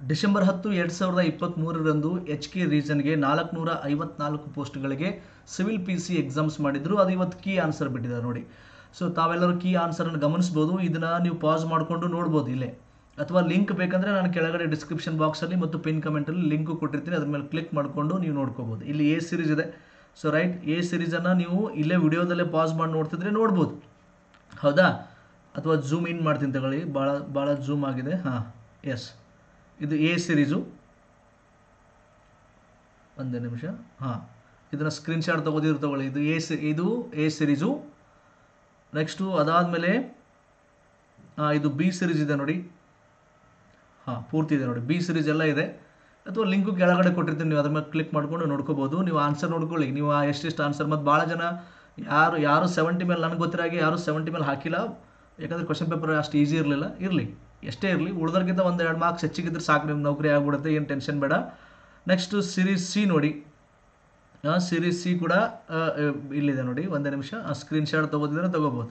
December ಹತ್ತು ಎರಡು ಸಾವಿರದ ಇಪ್ಪತ್ತ್ಮೂರರಂದು ಎಚ್ ಕೆ ರೀಜನ್ಗೆ ನಾಲ್ಕುನೂರ ಐವತ್ನಾಲ್ಕು ಪೋಸ್ಟ್ಗಳಿಗೆ ಸಿವಿಲ್ ಪಿ ಸಿ ಎಕ್ಸಾಮ್ಸ್ ಮಾಡಿದ್ರು ಅದು ಇವತ್ತು ಕೀ ಆನ್ಸರ್ ಬಿಟ್ಟಿದ್ದಾರೆ ನೋಡಿ ಸೊ ತಾವೆಲ್ಲರೂ ಕೀ ಆನ್ಸರನ್ನು ಗಮನಿಸ್ಬೋದು ಇದನ್ನು ನೀವು ಪಾಸ್ ಮಾಡಿಕೊಂಡು ನೋಡ್ಬೋದು ಇಲ್ಲೇ ಅಥವಾ ಲಿಂಕ್ ಬೇಕಂದರೆ ನಾನು ಕೆಳಗಡೆ ಡಿಸ್ಕ್ರಿಪ್ಷನ್ ಬಾಕ್ಸಲ್ಲಿ ಮತ್ತು ಪಿನ್ ಕಮೆಂಟಲ್ಲಿ ಲಿಂಕು ಕೊಟ್ಟಿರ್ತೀನಿ ಅದ್ರ ಮೇಲೆ ಕ್ಲಿಕ್ ಮಾಡಿಕೊಂಡು ನೀವು ನೋಡ್ಕೋಬೋದು ಇಲ್ಲಿ ಎ ಸಿರೀಸ್ ಇದೆ ಸೊ ರೈಟ್ ಎ ಸಿರೀಸನ್ನು ನೀವು ಇಲ್ಲೇ ವಿಡಿಯೋದಲ್ಲೇ ಪಾಸ್ ಮಾಡಿ ನೋಡ್ತಿದ್ರೆ ನೋಡ್ಬೋದು ಹೌದಾ ಅಥವಾ ಝೂಮ್ ಇನ್ ಮಾಡ್ತೀನಿ ತಗೊಳ್ಳಿ ಭಾಳ ಭಾಳ ಝೂಮ್ ಆಗಿದೆ ಹಾಂ ಎಸ್ ಇದು ಎ ಸಿರೀಸು ಒಂದೇ ನಿಮಿಷ ಹಾಂ ಇದನ್ನು ಸ್ಕ್ರೀನ್ಶಾಟ್ ತೊಗೋದಿದ್ರು ತಗೊಳ್ಳಿ ಇದು ಎ ಸಿ ಇದು ಎ ಸಿರೀಸು ನೆಕ್ಸ್ಟು ಅದಾದಮೇಲೆ ಇದು ಬಿ ಸಿರೀಸ್ ಇದೆ ನೋಡಿ ಹಾಂ ಪೂರ್ತಿ ಇದೆ ನೋಡಿ ಬಿ ಸಿರೀಸ್ ಎಲ್ಲ ಇದೆ ಅಥವಾ ಲಿಂಕು ಕೆಳಗಡೆ ಕೊಟ್ಟಿರ್ತೀನಿ ನೀವು ಅದ್ರ ಮೇಲೆ ಕ್ಲಿಕ್ ಮಾಡ್ಕೊಂಡು ನೋಡ್ಕೋಬೋದು ನೀವು ಆನ್ಸರ್ ನೋಡ್ಕೊಳ್ಳಿ ನೀವು ಆ ಎಷ್ಟೆಷ್ಟು ಆನ್ಸರ್ ಮತ್ತು ಭಾಳ ಜನ ಯಾರು ಯಾರು ಸೆವೆಂಟಿ ಮೇಲೆ ನನಗೆ ಗೊತ್ತಿರೋ ಹಾಗೆ ಯಾರು ಸೆವೆಂಟಿ ಮೇಲೆ ಹಾಕಿಲ್ಲ ಯಾಕಂದರೆ ಕ್ವಶನ್ ಪೇಪರ್ ಅಷ್ಟು ಈಸಿ ಇರಲಿಲ್ಲ ಇರಲಿ ಎಷ್ಟೇ ಇರಲಿ ಉಳ್ದೋರ್ಗಿಂತ ಒಂದು ಎರಡು ಮಾರ್ಕ್ಸ್ ಹೆಚ್ಚಿಗಿದ್ರೆ ಸಾಕು ನಿಮ್ಮ ನೌಕರಿ ಆಗ್ಬಿಡುತ್ತೆ ಏನು ಟೆನ್ಷನ್ ಬೇಡ ನೆಕ್ಸ್ಟು ಸಿರೀಸ್ ಸಿ ನೋಡಿ ಸಿರೀಸ್ ಸಿ ಕೂಡ ಆ, ಆ, ಇಲ್ಲಿದೆ ನೋಡಿ ಒಂದೇ ನಿಮಿಷ ಸ್ಕ್ರೀನ್ಶಾಟ್ ತೊಗೋತಿದ್ರೆ ತೊಗೋಬೋದು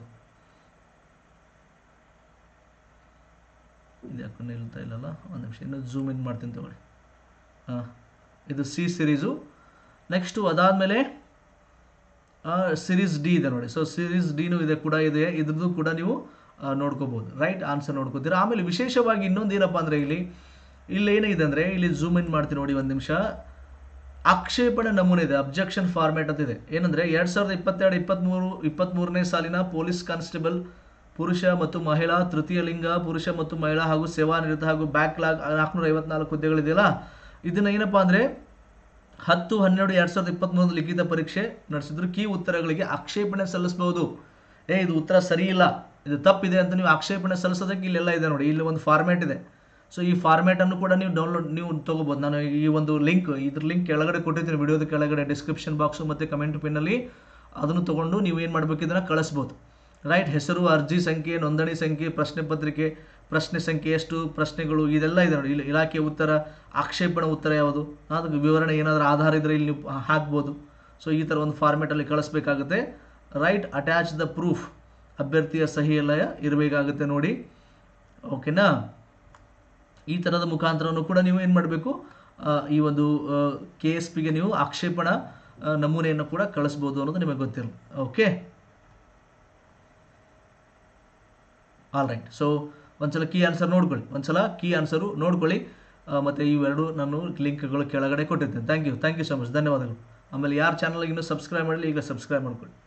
ಇದು ಯಾಕೆ ನಿಲ್ತಾ ಇಲ್ಲಲ್ಲ ಒಂದು ನಿಮಿಷ ಇನ್ನೂ ಝೂಮ್ ಇನ್ ಮಾಡ್ತೀನಿ ತಗೊಳ್ಳಿ ಹಾಂ ಇದು ಸಿ ಸಿರೀಸು ನೆಕ್ಸ್ಟು ಅದಾದಮೇಲೆ ಸಿರೀಸ್ ಡಿ ಇದೆ ನೋಡಿ ಸೊ ಸಿರೀಸ್ ಡಿನೂ ಇದೆ ಕೂಡ ಇದೆ ಇದ್ರದ್ದು ಕೂಡ ನೀವು ಆ, ನೋಡ್ಕೋಬೋದು ರೈಟ್ ಆನ್ಸರ್ ನೋಡ್ಕೋತೀರಾ ಆಮೇಲೆ ವಿಶೇಷವಾಗಿ ಇನ್ನೊಂದು ಏನಪ್ಪ ಅಂದರೆ ಇಲ್ಲಿ ಇಲ್ಲಿ ಏನಿದೆ ಅಂದರೆ ಇಲ್ಲಿ ಝೂಮ್ ಇನ್ ಮಾಡ್ತೀನಿ ನೋಡಿ ಒಂದು ನಿಮಿಷ ಆಕ್ಷೇಪಣೆ ನಮೂನೆ ಇದೆ ಅಬ್ಜೆಕ್ಷನ್ ಫಾರ್ಮ್ಯಾಟ್ ಅಂತ ಇದೆ ಏನಂದರೆ ಎರಡು ಸಾವಿರದ ಇಪ್ಪತ್ತೆರಡು ಇಪ್ಪತ್ತ್ಮೂರು ಇಪ್ಪತ್ತ್ಮೂರನೇ ಸಾಲಿನ ಪೊಲೀಸ್ ಕಾನ್ಸ್ಟೇಬಲ್ ಪುರುಷ ಮತ್ತು ಮಹಿಳಾ ತೃತೀಯ ಲಿಂಗ ಪುರುಷ ಮತ್ತು ಮಹಿಳಾ ಹಾಗೂ ಸೇವಾನಿರತ ಹಾಗೂ ಬ್ಯಾಕ್ಲಾಗ್ ನಾಲ್ಕುನೂರ ಐವತ್ನಾಲ್ಕು ಹುದ್ದೆಗಳಿದೆಯಲ್ಲ ಇದನ್ನು ಏನಪ್ಪ ಅಂದರೆ ಹತ್ತು ಹನ್ನೆರಡು ಎರಡು ಸಾವಿರದ ಇಪ್ಪತ್ತ್ಮೂರು ಲಿಖಿತ ಪರೀಕ್ಷೆ ನಡೆಸಿದ್ರು ಕೀ ಉತ್ತರಗಳಿಗೆ ಆಕ್ಷೇಪಣೆ ಸಲ್ಲಿಸಬಹುದು ಏ ಇದು ಉತ್ತರ ಸರಿ ಇಲ್ಲ ಇದು ತಪ್ಪಿದೆ ಅಂತ ನೀವು ಆಕ್ಷೇಪಣೆ ಸಲ್ಲಿಸೋದಕ್ಕೆ ಇಲ್ಲೆಲ್ಲ ಇದೆ ನೋಡಿ ಇಲ್ಲಿ ಒಂದು ಫಾರ್ಮ್ಯಾಟ್ ಇದೆ ಸೊ ಈ ಫಾರ್ಮ್ಯಾಟನ್ನು ಕೂಡ ನೀವು ಡೌನ್ಲೋಡ್ ನೀವು ತೊಗೋಬೋದು ನಾನು ಈ ಒಂದು ಲಿಂಕ್ ಇದ್ರ ಲಿಂಕ್ ಕೆಳಗಡೆ ಕೊಟ್ಟಿರ್ತೀನಿ ವಿಡಿಯೋದ ಕೆಳಗಡೆ ಡಿಸ್ಕ್ರಿಪ್ಷನ್ ಬಾಕ್ಸು ಮತ್ತು ಕಮೆಂಟ್ ಪಿನ್ನಲ್ಲಿ ಅದನ್ನು ತೊಗೊಂಡು ನೀವು ಏನು ಮಾಡಬೇಕು ಇದನ್ನು ಕಳಿಸ್ಬೋದು ರೈಟ್ ಹೆಸರು ಅರ್ಜಿ ಸಂಖ್ಯೆ ನೋಂದಣಿ ಸಂಖ್ಯೆ ಪ್ರಶ್ನೆ ಪತ್ರಿಕೆ ಪ್ರಶ್ನೆ ಸಂಖ್ಯೆ ಎಷ್ಟು ಪ್ರಶ್ನೆಗಳು ಇದೆಲ್ಲ ಇದೆ ನೋಡಿ ಇಲ್ಲಿ ಇಲಾಖೆ ಉತ್ತರ ಆಕ್ಷೇಪಣೆ ಉತ್ತರ ಯಾವುದು ಅದಕ್ಕೆ ವಿವರಣೆ ಏನಾದರೂ ಆಧಾರ ಇದ್ದರೆ ಇಲ್ಲಿ ನೀವು ಹಾಕ್ಬೋದು ಸೊ ಈ ಥರ ಒಂದು ಫಾರ್ಮೆಟಲ್ಲಿ ಕಳಿಸ್ಬೇಕಾಗುತ್ತೆ ರೈಟ್ ಅಟ್ಯಾಚ್ ದ ಪ್ರೂಫ್ ಅಭ್ಯರ್ಥಿಯ ಸಹಿ ಎಲ್ಲ ಇರಬೇಕಾಗುತ್ತೆ ನೋಡಿ ಓಕೆನಾ ಈ ಥರದ ಮುಖಾಂತರನೂ ಕೂಡ ನೀವು ಏನು ಮಾಡಬೇಕು ಈ ಒಂದು ಕೆ ಎಸ್ ಪಿಗೆ ನೀವು ಆಕ್ಷೇಪಣಾ ಆ, ನಮೂನೆಯನ್ನು ಕೂಡ ಕಳಿಸ್ಬೋದು ಅನ್ನೋದು ನಿಮಗೆ ಗೊತ್ತಿರಲಿ ಓಕೆ ಆಲ್ ರೈಟ್ ಸೊ ಒಂದ್ಸಲ ಕೀ ಆನ್ಸರ್ ನೋಡ್ಕೊಳ್ಳಿ ಒಂದ್ಸಲ ಕೀ ಆನ್ಸರು ನೋಡ್ಕೊಳ್ಳಿ ಆ, ಮತ್ತೆ ಇವೆರಡು ನಾನು ಲಿಂಕ್ಗಳು ಕೆಳಗಡೆ ಕೊಟ್ಟಿರ್ತೀನಿ thank you thank you so much ಧನ್ಯವಾದಗಳು ಆಮೇಲೆ ಯಾರು ಚಾನಲ್ಗೆ ಇನ್ನೂ ಸಬ್ಸ್ಕ್ರೈಬ್ ಮಾಡಲಿ ಈಗ ಸಬ್ಸ್ಕ್ರೈಬ್ ಮಾಡ್ಕೊಳ್ಳಿ